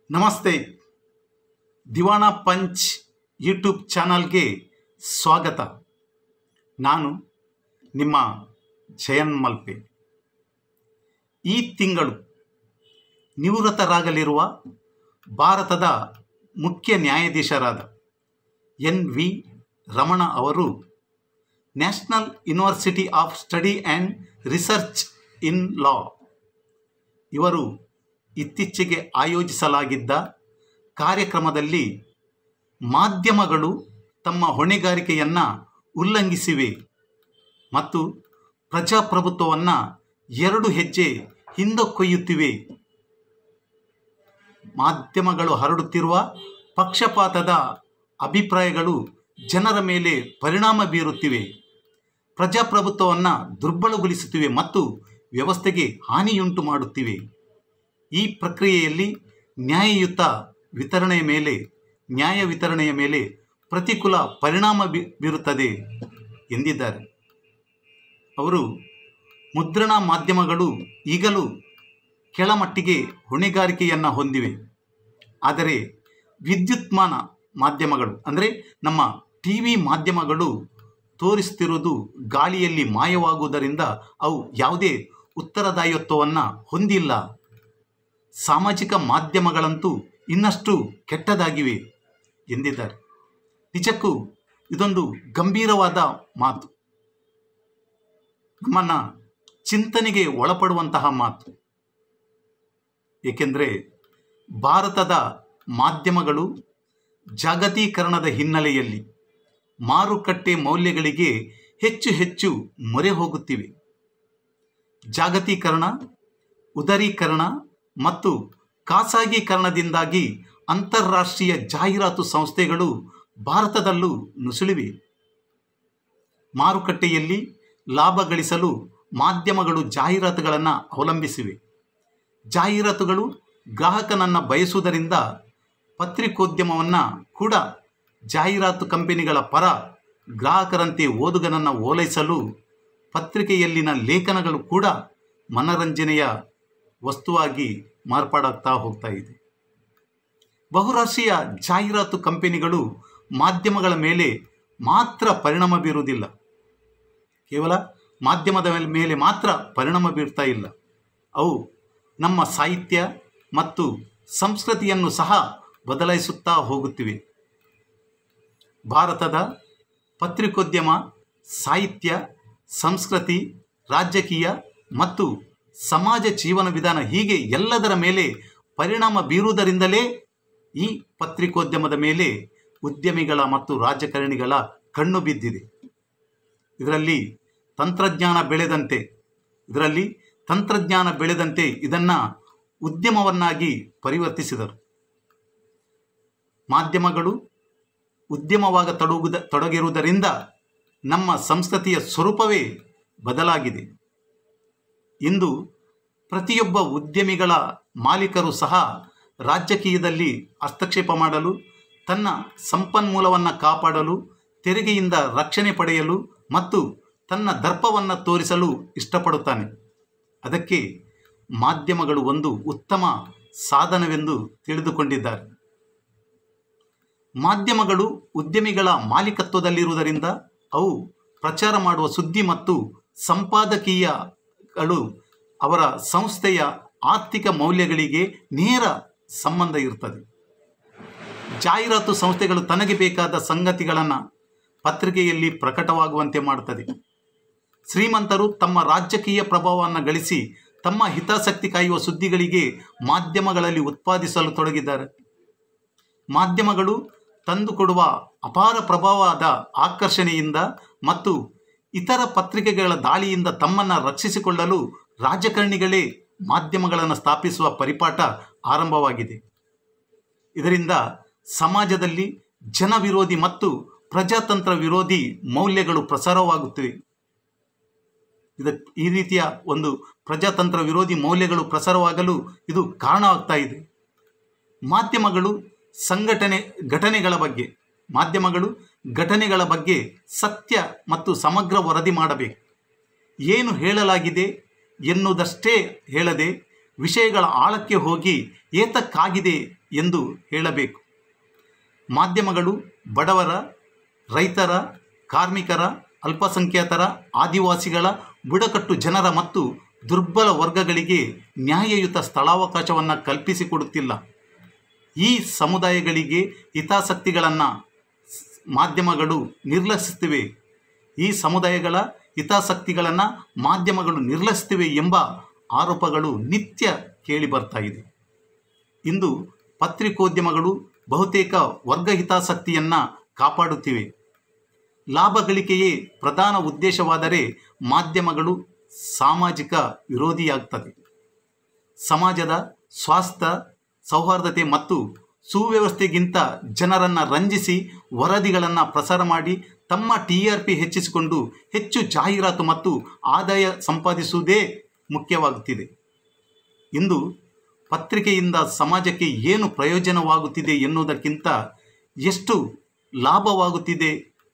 ನಮಸ್ತೆ ದಿವಾಣ punch YouTube ಚಾನಲ್ಗೆ ಸ್ವಾಗತ ನಾನು ನಿಮ್ಮ ಜಯನ್ ಮಲ್ಪೆ ಈ ತಿಂಗಳು ನಿವೃತ್ತರಾಗಲಿರುವ ಭಾರತದ ಮುಖ್ಯ ನ್ಯಾಯಾಧೀಶರಾದ ಎನ್ ವಿ ರಮಣ ಅವರು National University of Study and Research in Law ಇವರು ಇತ್ತೀಚೆಗೆ ಆಯೋಜಿಸಲಾಗಿದ್ದ ಕಾರ್ಯಕ್ರಮದಲ್ಲಿ ಮಾಧ್ಯಮಗಳು ತಮ್ಮ ಹೊಣೆಗಾರಿಕೆಯನ್ನು ಉಲ್ಲಂಘಿಸಿವೆ ಮತ್ತು ಪ್ರಜಾಪ್ರಭುತ್ವವನ್ನು ಎರಡು ಹೆಜ್ಜೆ ಹಿಂದಕ್ಕೊಯ್ಯುತ್ತಿವೆ ಮಾಧ್ಯಮಗಳು ಹರಡುತ್ತಿರುವ ಪಕ್ಷಪಾತದ ಅಭಿಪ್ರಾಯಗಳು ಜನರ ಮೇಲೆ ಪರಿಣಾಮ ಬೀರುತ್ತಿವೆ ಪ್ರಜಾಪ್ರಭುತ್ವವನ್ನು ದುರ್ಬಲಗೊಳಿಸುತ್ತಿವೆ ಮತ್ತು ವ್ಯವಸ್ಥೆಗೆ ಹಾನಿಯುಂಟು ಮಾಡುತ್ತಿವೆ ಈ ಪ್ರಕ್ರಿಯೆಯಲ್ಲಿ ನ್ಯಾಯಯುತ ವಿತರಣೆಯ ಮೇಲೆ ನ್ಯಾಯ ವಿತರಣೆಯ ಮೇಲೆ ಪ್ರತಿಕೂಲ ಪರಿಣಾಮ ಬೀ ಬೀರುತ್ತದೆ ಎಂದಿದ್ದಾರೆ ಅವರು ಮುದ್ರಣ ಮಾಧ್ಯಮಗಳು ಈಗಲೂ ಕೆಳಮಟ್ಟಿಗೆ ಹೊಣೆಗಾರಿಕೆಯನ್ನು ಹೊಂದಿವೆ ಆದರೆ ವಿದ್ಯುನ್ಮಾನ ಮಾಧ್ಯಮಗಳು ಅಂದರೆ ನಮ್ಮ ಟಿ ವಿ ಮಾಧ್ಯಮಗಳು ತೋರಿಸುತ್ತಿರುವುದು ಗಾಳಿಯಲ್ಲಿ ಮಾಯವಾಗುವುದರಿಂದ ಅವು ಯಾವುದೇ ಉತ್ತರದಾಯಿತ್ವವನ್ನು ಹೊಂದಿಲ್ಲ ಸಾಮಾಜಿಕ ಮಾಧ್ಯಮಗಳಂತೂ ಇನ್ನಷ್ಟು ಕೆಟ್ಟದಾಗಿವೆ ಎಂದಿದ್ದಾರೆ ನಿಜಕ್ಕೂ ಇದೊಂದು ಗಂಭೀರವಾದ ಮಾತು ನಮ್ಮನ್ನು ಚಿಂತನೆಗೆ ಒಳಪಡುವಂತಹ ಮಾತು ಏಕೆಂದರೆ ಭಾರತದ ಮಾಧ್ಯಮಗಳು ಜಾಗತೀಕರಣದ ಹಿನ್ನೆಲೆಯಲ್ಲಿ ಮಾರುಕಟ್ಟೆ ಮೌಲ್ಯಗಳಿಗೆ ಹೆಚ್ಚು ಹೆಚ್ಚು ಮೊರೆ ಹೋಗುತ್ತಿವೆ ಜಾಗತೀಕರಣ ಉದರೀಕರಣ ಮತ್ತು ಖಾಸಗೀಕರಣದಿಂದಾಗಿ ಅಂತಾರಾಷ್ಟ್ರೀಯ ಜಾಹೀರಾತು ಸಂಸ್ಥೆಗಳು ಭಾರತದಲ್ಲೂ ನುಸುಳಿವೆ ಮಾರುಕಟ್ಟೆಯಲ್ಲಿ ಲಾಭ ಗಳಿಸಲು ಮಾಧ್ಯಮಗಳು ಜಾಹೀರಾತುಗಳನ್ನು ಅವಲಂಬಿಸಿವೆ ಜಾಹೀರಾತುಗಳು ಗ್ರಾಹಕನನ್ನು ಬಯಸುವುದರಿಂದ ಪತ್ರಿಕೋದ್ಯಮವನ್ನು ಕೂಡ ಜಾಹೀರಾತು ಕಂಪನಿಗಳ ಪರ ಗ್ರಾಹಕರಂತೆ ಓದುಗನನ್ನು ಓಲೈಸಲು ಪತ್ರಿಕೆಯಲ್ಲಿನ ಲೇಖನಗಳು ಕೂಡ ಮನರಂಜನೆಯ ವಸ್ತುವಾಗಿ ಮಾರ್ಪಾಡಾಗ್ತಾ ಹೋಗ್ತಾ ಇದೆ ಬಹುರಾಷ್ಟ್ರೀಯ ಜಾಹೀರಾತು ಕಂಪನಿಗಳು ಮಾಧ್ಯಮಗಳ ಮೇಲೆ ಮಾತ್ರ ಪರಿಣಾಮ ಬೀರುವುದಿಲ್ಲ ಕೇವಲ ಮಾಧ್ಯಮದ ಮೇಲೆ ಮಾತ್ರ ಪರಿಣಾಮ ಬೀರ್ತಾ ಇಲ್ಲ ಅವು ನಮ್ಮ ಸಾಹಿತ್ಯ ಮತ್ತು ಸಂಸ್ಕೃತಿಯನ್ನು ಸಹ ಬದಲಾಯಿಸುತ್ತಾ ಹೋಗುತ್ತಿವೆ ಭಾರತದ ಪತ್ರಿಕೋದ್ಯಮ ಸಾಹಿತ್ಯ ಸಂಸ್ಕೃತಿ ರಾಜಕೀಯ ಮತ್ತು ಸಮಾಜ ಜೀವನ ವಿಧಾನ ಹೀಗೆ ಎಲ್ಲದರ ಮೇಲೆ ಪರಿಣಾಮ ಬೀರುವುದರಿಂದಲೇ ಈ ಪತ್ರಿಕೋದ್ಯಮದ ಮೇಲೆ ಉದ್ಯಮಿಗಳ ಮತ್ತು ರಾಜಕಾರಣಿಗಳ ಕಣ್ಣು ಬಿದ್ದಿದೆ ಇದರಲ್ಲಿ ತಂತ್ರಜ್ಞಾನ ಬೆಳೆದಂತೆ ಇದರಲ್ಲಿ ತಂತ್ರಜ್ಞಾನ ಬೆಳೆದಂತೆ ಇದನ್ನು ಉದ್ಯಮವನ್ನಾಗಿ ಪರಿವರ್ತಿಸಿದರು ಮಾಧ್ಯಮಗಳು ಉದ್ಯಮವಾಗ ತೊಡಗುದ ತೊಡಗಿರುವುದರಿಂದ ನಮ್ಮ ಸಂಸ್ಕೃತಿಯ ಸ್ವರೂಪವೇ ಬದಲಾಗಿದೆ ಇಂದು ಪ್ರತಿಯೊಬ್ಬ ಉದ್ಯಮಿಗಳ ಮಾಲೀಕರು ಸಹ ರಾಜಕೀಯದಲ್ಲಿ ಹಸ್ತಕ್ಷೇಪ ಮಾಡಲು ತನ್ನ ಸಂಪನ್ಮೂಲವನ್ನು ಕಾಪಾಡಲು ತೆರಿಗೆಯಿಂದ ರಕ್ಷಣೆ ಪಡೆಯಲು ಮತ್ತು ತನ್ನ ದರ್ಪವನ್ನು ತೋರಿಸಲು ಇಷ್ಟಪಡುತ್ತಾನೆ ಅದಕ್ಕೆ ಮಾಧ್ಯಮಗಳು ಒಂದು ಉತ್ತಮ ಸಾಧನವೆಂದು ತಿಳಿದುಕೊಂಡಿದ್ದಾರೆ ಮಾಧ್ಯಮಗಳು ಉದ್ಯಮಿಗಳ ಮಾಲೀಕತ್ವದಲ್ಲಿರುವುದರಿಂದ ಅವು ಪ್ರಚಾರ ಮಾಡುವ ಸುದ್ದಿ ಮತ್ತು ಸಂಪಾದಕೀಯಗಳು ಅವರ ಸಂಸ್ಥೆಯ ಆರ್ಥಿಕ ಮೌಲ್ಯಗಳಿಗೆ ನೇರ ಸಂಬಂಧ ಇರ್ತದೆ ಜಾಹೀರಾತು ಸಂಸ್ಥೆಗಳು ತನಗೆ ಬೇಕಾದ ಸಂಗತಿಗಳನ್ನು ಪತ್ರಿಕೆಯಲ್ಲಿ ಪ್ರಕಟವಾಗುವಂತೆ ಮಾಡುತ್ತದೆ ಶ್ರೀಮಂತರು ತಮ್ಮ ರಾಜಕೀಯ ಪ್ರಭಾವವನ್ನು ಗಳಿಸಿ ತಮ್ಮ ಹಿತಾಸಕ್ತಿ ಕಾಯುವ ಸುದ್ದಿಗಳಿಗೆ ಮಾಧ್ಯಮಗಳಲ್ಲಿ ಉತ್ಪಾದಿಸಲು ತೊಡಗಿದ್ದಾರೆ ಮಾಧ್ಯಮಗಳು ತಂದುಕೊಡುವ ಅಪಾರ ಪ್ರಭಾವದ ಆಕರ್ಷಣೆಯಿಂದ ಮತ್ತು ಇತರ ಪತ್ರಿಕೆಗಳ ದಾಳಿಯಿಂದ ತಮ್ಮನ್ನು ರಕ್ಷಿಸಿಕೊಳ್ಳಲು ರಾಜಕಾರಣಿಗಳೇ ಮಾಧ್ಯಮಗಳನ್ನು ಸ್ಥಾಪಿಸುವ ಪರಿಪಾಠ ಆರಂಭವಾಗಿದೆ ಇದರಿಂದ ಸಮಾಜದಲ್ಲಿ ಜನವಿರೋಧಿ ಮತ್ತು ಪ್ರಜಾತಂತ್ರ ವಿರೋಧಿ ಮೌಲ್ಯಗಳು ಪ್ರಸಾರವಾಗುತ್ತಿವೆ ಇದ ಈ ರೀತಿಯ ಒಂದು ಪ್ರಜಾತಂತ್ರ ವಿರೋಧಿ ಮೌಲ್ಯಗಳು ಪ್ರಸಾರವಾಗಲು ಇದು ಕಾರಣ ಆಗ್ತಾ ಇದೆ ಮಾಧ್ಯಮಗಳು ಸಂಘಟನೆ ಘಟನೆಗಳ ಬಗ್ಗೆ ಮಾಧ್ಯಮಗಳು ಘಟನೆಗಳ ಬಗ್ಗೆ ಸತ್ಯ ಮತ್ತು ಸಮಗ್ರ ವರದಿ ಮಾಡಬೇಕು ಏನು ಹೇಳಲಾಗಿದೆ ಎನ್ನುವುದಷ್ಟೇ ಹೇಳದೆ ವಿಷಯಗಳ ಆಳಕ್ಕೆ ಹೋಗಿ ಏತಕ್ಕಾಗಿದೆ ಎಂದು ಹೇಳಬೇಕು ಮಾಧ್ಯಮಗಳು ಬಡವರ ರೈತರ ಕಾರ್ಮಿಕರ ಅಲ್ಪಸಂಖ್ಯಾತರ ಆದಿವಾಸಿಗಳ ಬುಡಕಟ್ಟು ಜನರ ಮತ್ತು ದುರ್ಬಲ ವರ್ಗಗಳಿಗೆ ನ್ಯಾಯಯುತ ಸ್ಥಳಾವಕಾಶವನ್ನು ಕಲ್ಪಿಸಿಕೊಡುತ್ತಿಲ್ಲ ಈ ಸಮುದಾಯಗಳಿಗೆ ಹಿತಾಸಕ್ತಿಗಳನ್ನು ಮಾಧ್ಯಮಗಳು ನಿರ್ಲಕ್ಷಿಸುತ್ತಿವೆ ಈ ಸಮುದಾಯಗಳ ಹಿತಾಸಕ್ತಿಗಳನ್ನು ಮಾಧ್ಯಮಗಳು ನಿರ್ಲಕ್ಷಿಸುತ್ತಿವೆ ಎಂಬ ಆರೋಪಗಳು ನಿತ್ಯ ಕೇಳಿ ಬರ್ತಾ ಇದೆ ಇಂದು ಪತ್ರಿಕೋದ್ಯಮಗಳು ಬಹುತೇಕ ವರ್ಗ ಹಿತಾಸಕ್ತಿಯನ್ನು ಕಾಪಾಡುತ್ತಿವೆ ಲಾಭ ಗಳಿಕೆಯೇ ಪ್ರಧಾನ ಉದ್ದೇಶವಾದರೆ ಮಾಧ್ಯಮಗಳು ಸಾಮಾಜಿಕ ವಿರೋಧಿಯಾಗ್ತದೆ ಸಮಾಜದ ಸ್ವಾಸ್ಥ್ಯ ಸೌಹಾರ್ದತೆ ಮತ್ತು ಸುವ್ಯವಸ್ಥೆಗಿಂತ ಜನರನ್ನು ರಂಜಿಸಿ ವರದಿಗಳನ್ನು ಪ್ರಸಾರ ಮಾಡಿ ತಮ್ಮ ಟಿ ಆರ್ ಪಿ ಹೆಚ್ಚಿಸಿಕೊಂಡು ಹೆಚ್ಚು ಜಾಹೀರಾತು ಮತ್ತು ಆದಾಯ ಸಂಪಾದಿಸುವುದೇ ಮುಖ್ಯವಾಗುತ್ತಿದೆ ಇಂದು ಪತ್ರಿಕೆಯಿಂದ ಸಮಾಜಕ್ಕೆ ಏನು ಪ್ರಯೋಜನವಾಗುತ್ತಿದೆ ಎನ್ನುವುದಕ್ಕಿಂತ ಎಷ್ಟು ಲಾಭವಾಗುತ್ತಿದೆ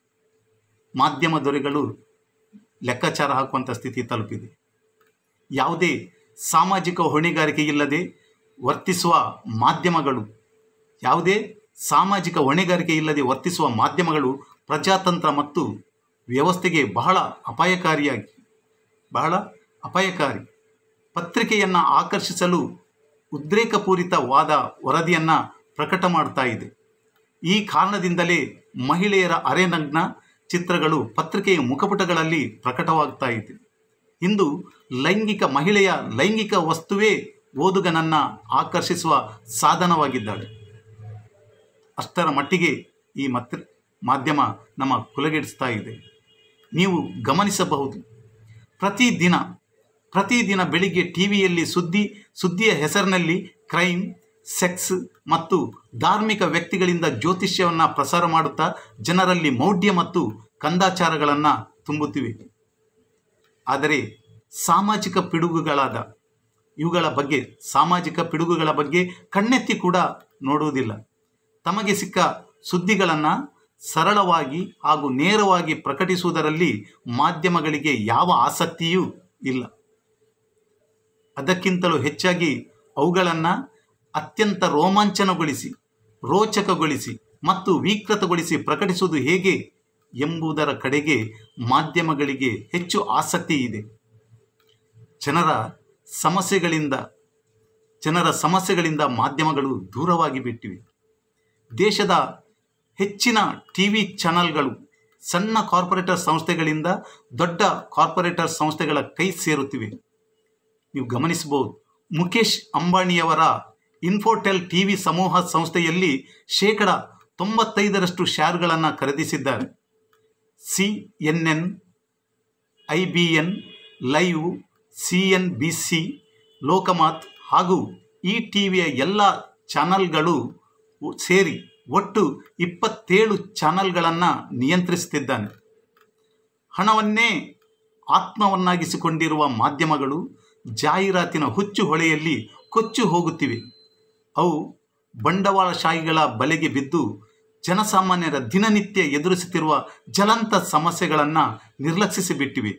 ಮಾಧ್ಯಮ ದೊರೆಗಳು ಲೆಕ್ಕಾಚಾರ ಹಾಕುವಂಥ ಸ್ಥಿತಿ ತಲುಪಿದೆ ಯಾವುದೇ ಸಾಮಾಜಿಕ ಹೊಣೆಗಾರಿಕೆ ಇಲ್ಲದೆ ವರ್ತಿಸುವ ಮಾಧ್ಯಮಗಳು ಯಾವುದೇ ಸಾಮಾಜಿಕ ಹೊಣೆಗಾರಿಕೆ ಇಲ್ಲದೆ ವರ್ತಿಸುವ ಮಾಧ್ಯಮಗಳು ಪ್ರಜಾತಂತ್ರ ಮತ್ತು ವ್ಯವಸ್ಥೆಗೆ ಬಹಳ ಅಪಾಯಕಾರಿಯಾಗಿ ಬಹಳ ಅಪಾಯಕಾರಿ ಪತ್ರಿಕೆಯನ್ನು ಆಕರ್ಷಿಸಲು ಉದ್ರೇಕಪೂರಿತವಾದ ವರದಿಯನ್ನು ಪ್ರಕಟ ಮಾಡ್ತಾ ಇದೆ ಈ ಕಾರಣದಿಂದಲೇ ಮಹಿಳೆಯರ ಅರೆನಗ್ನ ಚಿತ್ರಗಳು ಪತ್ರಿಕೆಯ ಮುಖಪುಟಗಳಲ್ಲಿ ಪ್ರಕಟವಾಗ್ತಾ ಇದೆ ಇಂದು ಲೈಂಗಿಕ ಮಹಿಳೆಯ ಲೈಂಗಿಕ ವಸ್ತುವೇ ಓದುಗನನ್ನು ಆಕರ್ಷಿಸುವ ಸಾಧನವಾಗಿದ್ದಾಳೆ ಅಷ್ಟರ ಮಟ್ಟಿಗೆ ಈ ಮತ್ರ ಮಾಧ್ಯಮ ನಮ್ಮ ಕುಲಗೆಡಿಸ್ತಾ ಇದೆ ನೀವು ಗಮನಿಸಬಹುದು ಪ್ರತಿದಿನ ಪ್ರತಿದಿನ ಬೆಳಿಗ್ಗೆ ಟಿ ವಿಯಲ್ಲಿ ಸುದ್ದಿ ಸುದ್ದಿಯ ಹೆಸರಿನಲ್ಲಿ ಕ್ರೈಮ್ ಸೆಕ್ಸ್ ಮತ್ತು ಧಾರ್ಮಿಕ ವ್ಯಕ್ತಿಗಳಿಂದ ಜ್ಯೋತಿಷ್ಯವನ್ನು ಪ್ರಸಾರ ಮಾಡುತ್ತಾ ಜನರಲ್ಲಿ ಮೌಢ್ಯ ಮತ್ತು ಕಂದಾಚಾರಗಳನ್ನು ತುಂಬುತ್ತಿವೆ ಆದರೆ ಸಾಮಾಜಿಕ ಪಿಡುಗುಗಳಾದ ಇವುಗಳ ಬಗ್ಗೆ ಸಾಮಾಜಿಕ ಪಿಡುಗುಗಳ ಬಗ್ಗೆ ಕಣ್ಣೆತ್ತಿ ಕೂಡ ನೋಡುವುದಿಲ್ಲ ತಮಗೆ ಸಿಕ್ಕ ಸುದ್ದಿಗಳನ್ನು ಸರಳವಾಗಿ ಹಾಗೂ ನೇರವಾಗಿ ಪ್ರಕಟಿಸುವುದರಲ್ಲಿ ಮಾಧ್ಯಮಗಳಿಗೆ ಯಾವ ಆಸಕ್ತಿಯೂ ಇಲ್ಲ ಅದಕ್ಕಿಂತಲೂ ಹೆಚ್ಚಾಗಿ ಅವುಗಳನ್ನು ಅತ್ಯಂತ ರೋಮಾಂಚನಗೊಳಿಸಿ ರೋಚಕಗೊಳಿಸಿ ಮತ್ತು ವಿಕೃತಗೊಳಿಸಿ ಪ್ರಕಟಿಸುವುದು ಹೇಗೆ ಎಂಬುದರ ಕಡೆಗೆ ಮಾಧ್ಯಮಗಳಿಗೆ ಹೆಚ್ಚು ಆಸಕ್ತಿ ಇದೆ ಜನರ ಸಮಸ್ಯೆಗಳಿಂದ ಜನರ ಸಮಸ್ಯೆಗಳಿಂದ ಮಾಧ್ಯಮಗಳು ದೂರವಾಗಿ ಬಿಟ್ಟಿವೆ ದೇಶದ ಹೆಚ್ಚಿನ ಟಿ ವಿ ಚಾನಲ್ಗಳು ಸಣ್ಣ ಕಾರ್ಪೊರೇಟರ್ ಸಂಸ್ಥೆಗಳಿಂದ ದೊಡ್ಡ ಕಾರ್ಪೊರೇಟರ್ ಸಂಸ್ಥೆಗಳ ಕೈ ಸೇರುತ್ತಿವೆ ನೀವು ಗಮನಿಸಬಹುದು ಮುಖೇಶ್ ಅಂಬಾಣಿಯವರ ಇನ್ಫೋಟೆಲ್ ಟಿ ವಿ ಸಮೂಹ ಸಂಸ್ಥೆಯಲ್ಲಿ ಶೇಕಡ ತೊಂಬತ್ತೈದರಷ್ಟು ಶೇರ್ಗಳನ್ನು ಖರೀದಿಸಿದ್ದಾರೆ C N N I B N live C N B C Lokmat ಹಾಗೂ ಈ ಟಿ ವಿಯ ಎಲ್ಲ ಚಾನಲ್ಗಳು ಸೇರಿ ಒಟ್ಟು ಇಪ್ಪತ್ತೇಳು ಚಾನಲ್ಗಳನ್ನು ನಿಯಂತ್ರಿಸುತ್ತಿದ್ದಾನೆ ಹಣವನ್ನೇ ಆತ್ಮವನ್ನಾಗಿಸಿಕೊಂಡಿರುವ ಮಾಧ್ಯಮಗಳು ಜಾಹೀರಾತಿನ ಹುಚ್ಚು ಹೊಳೆಯಲ್ಲಿ ಕೊಚ್ಚು ಹೋಗುತ್ತಿವೆ ಅವು ಬಂಡವಾಳಶಾಹಿಗಳ ಬಲೆಗೆ ಬಿದ್ದು ಜನಸಾಮಾನ್ಯರ ದಿನನಿತ್ಯ ಎದುರಿಸುತ್ತಿರುವ ಜ್ವಲಂತ ಸಮಸ್ಯೆಗಳನ್ನು ನಿರ್ಲಕ್ಷಿಸಿಬಿಟ್ಟಿವೆ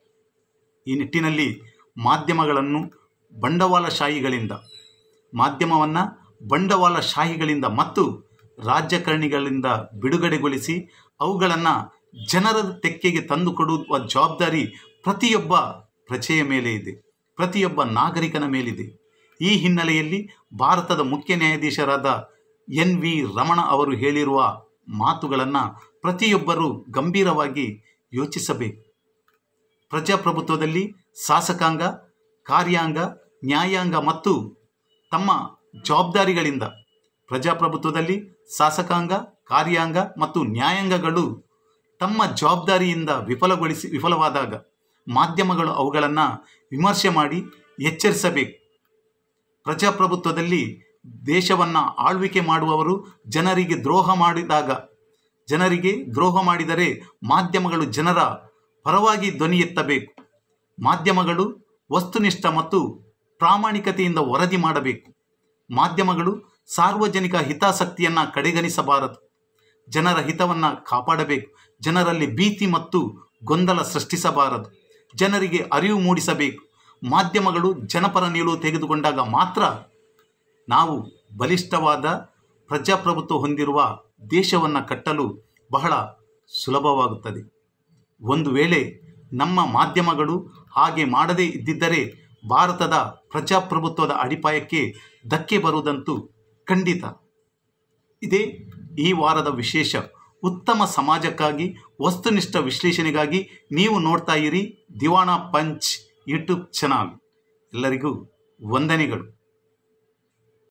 ಈ ನಿಟ್ಟಿನಲ್ಲಿ ಮಾಧ್ಯಮಗಳನ್ನು ಬಂಡವಾಳಶಾಹಿಗಳಿಂದ ಮಾಧ್ಯಮವನ್ನು ಬಂಡವಾಳಶಾಹಿಗಳಿಂದ ಮತ್ತು ರಾಜಕಾರಣಿಗಳಿಂದ ಬಿಡುಗಡೆಗೊಳಿಸಿ ಅವುಗಳನ್ನು ಜನರ ತೆಕ್ಕೆಗೆ ತಂದುಕೊಡುವ ಜವಾಬ್ದಾರಿ ಪ್ರತಿಯೊಬ್ಬ ಪ್ರಜೆಯ ಮೇಲೆ ಇದೆ ಪ್ರತಿಯೊಬ್ಬ ನಾಗರಿಕನ ಮೇಲಿದೆ ಈ ಹಿನ್ನೆಲೆಯಲ್ಲಿ ಭಾರತದ ಮುಖ್ಯ ನ್ಯಾಯಾಧೀಶರಾದ ಎನ್ ವಿ ರಮಣ ಅವರು ಹೇಳಿರುವ ಮಾತುಗಳನ್ನು ಪ್ರತಿಯೊಬ್ಬರೂ ಗಂಭೀರವಾಗಿ ಯೋಚಿಸಬೇಕು ಪ್ರಜಾಪ್ರಭುತ್ವದಲ್ಲಿ ಶಾಸಕಾಂಗ ಕಾರ್ಯಾಂಗ ನ್ಯಾಯಾಂಗ ಮತ್ತು ತಮ್ಮ ಜವಾಬ್ದಾರಿಗಳಿಂದ ಪ್ರಜಾಪ್ರಭುತ್ವದಲ್ಲಿ ಶಾಸಕಾಂಗ ಕಾರ್ಯಾಂಗ ಮತ್ತು ನ್ಯಾಯಾಂಗಗಳು ತಮ್ಮ ಜವಾಬ್ದಾರಿಯಿಂದ ವಿಫಲಗೊಳಿಸಿ ವಿಫಲವಾದಾಗ ಮಾಧ್ಯಮಗಳು ಅವುಗಳನ್ನು ವಿಮರ್ಶೆ ಮಾಡಿ ಎಚ್ಚರಿಸಬೇಕು ಪ್ರಜಾಪ್ರಭುತ್ವದಲ್ಲಿ ದೇಶವನ್ನು ಆಳ್ವಿಕೆ ಮಾಡುವವರು ಜನರಿಗೆ ದ್ರೋಹ ಮಾಡಿದಾಗ ಜನರಿಗೆ ದ್ರೋಹ ಮಾಡಿದರೆ ಮಾಧ್ಯಮಗಳು ಜನರ ಪರವಾಗಿ ಧ್ವನಿ ಎತ್ತಬೇಕು ಮಾಧ್ಯಮಗಳು ವಸ್ತುನಿಷ್ಠ ಮತ್ತು ಪ್ರಾಮಾಣಿಕತೆಯಿಂದ ವರದಿ ಮಾಡಬೇಕು ಮಾಧ್ಯಮಗಳು ಸಾರ್ವಜನಿಕ ಹಿತಾಸಕ್ತಿಯನ್ನು ಕಡೆಗಣಿಸಬಾರದು ಜನರ ಹಿತವನ್ನು ಕಾಪಾಡಬೇಕು ಜನರಲ್ಲಿ ಭೀತಿ ಮತ್ತು ಗೊಂದಲ ಸೃಷ್ಟಿಸಬಾರದು ಜನರಿಗೆ ಅರಿವು ಮೂಡಿಸಬೇಕು ಮಾಧ್ಯಮಗಳು ಜನಪರ ನಿಲುವು ತೆಗೆದುಕೊಂಡಾಗ ಮಾತ್ರ ನಾವು ಬಲಿಷ್ಠವಾದ ಪ್ರಜಾಪ್ರಭುತ್ವ ಹೊಂದಿರುವ ದೇಶವನ್ನು ಕಟ್ಟಲು ಬಹಳ ಸುಲಭವಾಗುತ್ತದೆ ಒಂದು ವೇಳೆ ನಮ್ಮ ಮಾಧ್ಯಮಗಳು ಹಾಗೆ ಮಾಡದೇ ಇದ್ದಿದ್ದರೆ ಭಾರತದ ಪ್ರಜಾಪ್ರಭುತ್ವದ ಅಡಿಪಾಯಕ್ಕೆ ಧಕ್ಕೆ ಬರುವುದಂತೂ ಖಂಡಿತ ಇದೇ ಈ ವಾರದ ವಿಶೇಷ ಉತ್ತಮ ಸಮಾಜಕ್ಕಾಗಿ ವಸ್ತುನಿಷ್ಠ ವಿಶ್ಲೇಷಣೆಗಾಗಿ ನೀವು ನೋಡ್ತಾ ಇರಿ ದಿವಾಣ ಪಂಚ್ ಯೂಟ್ಯೂಬ್ ಚಾನಲ್ ಎಲ್ಲರಿಗೂ ವಂದನೆಗಳು